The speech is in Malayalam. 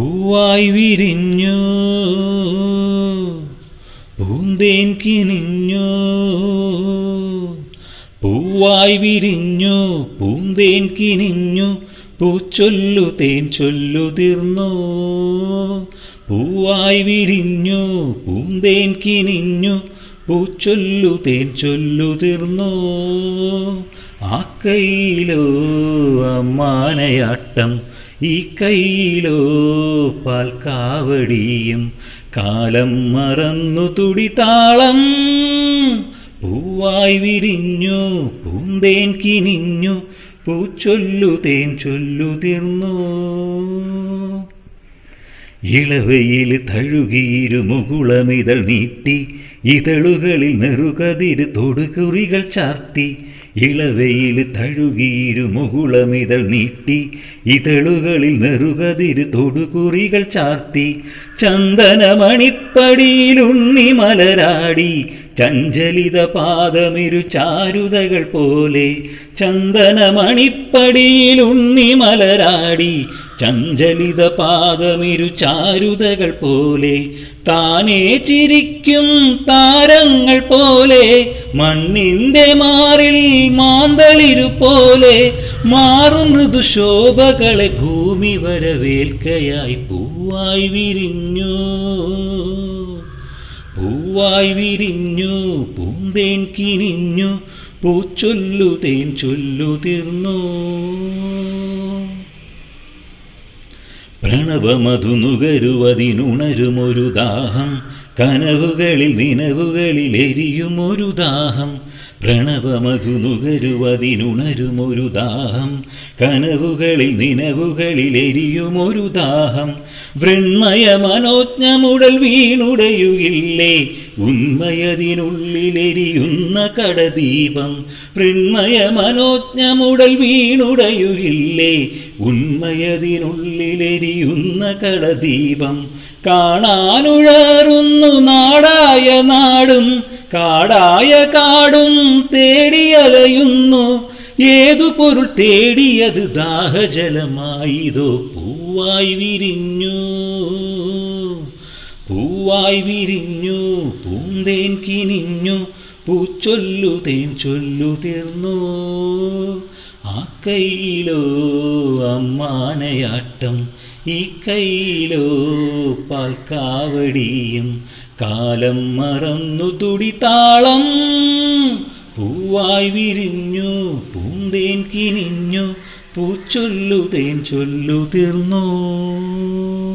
പൂവായി വിരിഞ്ഞു പൂന്തേൻ കിനിഞ്ഞു പൂവായി വിരിഞ്ഞു പൂന്തേൻ കിനിഞ്ഞു പൂച്ചൊല്ലു തേൻ ചൊല്ലു തീർന്നു പൂവായി വിരിഞ്ഞു പൂന്തേൻ കിനിഞ്ഞു പൂച്ചൊല്ലു തേൻ ചൊല്ലു തീർന്നു ആ കൈയിലോ അമ്മാനയാട്ടം ഈ കൈയിലോ പാൽക്കാവടിയും കാലം മറന്നു തുടിതാളം പൂവായി വിരിഞ്ഞു പൂന്തേൻ കിനിഞ്ഞു പൂച്ചൊല്ലു തേൻ ചൊല്ലു തീർന്നു ഇളവയിൽ തഴുകിയിരു മുകുളമിതൾ നീട്ടി ഇതളുകളിൽ നെറുകതിര് തൊടുകുറികൾ ചാർത്തി ഇളവയിൽ തഴുകിയിരു മുകുളമിതൾ നീട്ടി ഇതളുകളിൽ നെറുകതിര് തൊടുകുറികൾ ചാർത്തി ചന്ദനമണിപ്പടിയിൽ ഉണ്ണി മലരാടി ചഞ്ചലിത പാദമിരു ചാരുതകൾ പോലെ ചന്ദനമണിപ്പടിയിൽ ഉണ്ണി മലരാടി ചഞ്ചലിത പാദമിരു ചാരുതകൾ പോലെ താനേ ചിരിക്കും താരങ്ങൾ പോലെ മണ്ണിന്റെ മാറിൽ മാന്തളിരു പോലെ മാറും മൃദുശോഭകളെ ഭൂമി വരവേൽക്കയായി പൂവായി വിരിഞ്ഞു പൂവായി വിരിഞ്ഞു പൂന്തേൻ കിനിഞ്ഞു പൂച്ചൊല്ലു തേൻ ചൊല്ലു തീർന്നു പ്രണവമധു നുകരുവതിനുണരുമൊരു ദാഹം കനവുകളിൽ നിലവുകളിൽ എരിയുമൊരു ദാഹം പ്രണവമധു നുകരുവതിനുണരുമൊരു ദാഹം കനവുകളിൽ നിലവുകളിൽ എരിയുമൊരു ദാഹം വൃണ്മയ മനോജ്ഞമുടൽ വീണുടയുകില്ലേ ഉന്മയതിനുള്ളിലെരിയുന്ന കടദീപം വൃണ്മയ മനോജ്ഞമുടൽ വീണുടയുകില്ലേ ഉന്മയതിനുള്ളിലെരിയുന്ന കടദീപം കാണാനുഴറുന്നു നാടായ നാടും കാടായ കാടും തേടിയലയുന്നു ഏതു പൊരുൾ തേടിയത് ദാഹജലമായിതോ പൂവായി വിരിഞ്ഞു പൂവായി വിരിഞ്ഞു പൂന്തേൻ കിനിഞ്ഞു പൂച്ചൊല്ലു തേൻ ചൊല്ലു തീർന്നു ആ കൈയിലോ അമ്മാനയാട്ടം ഈ കൈയിലോ പാൽക്കാവടിയും കാലം മറന്നു തുടിതാളം പൂവായി വിരിഞ്ഞു പൂന്തേൻ കിനിഞ്ഞു പൂച്ചൊല്ലു തേൻ ചൊല്ലു തീർന്നു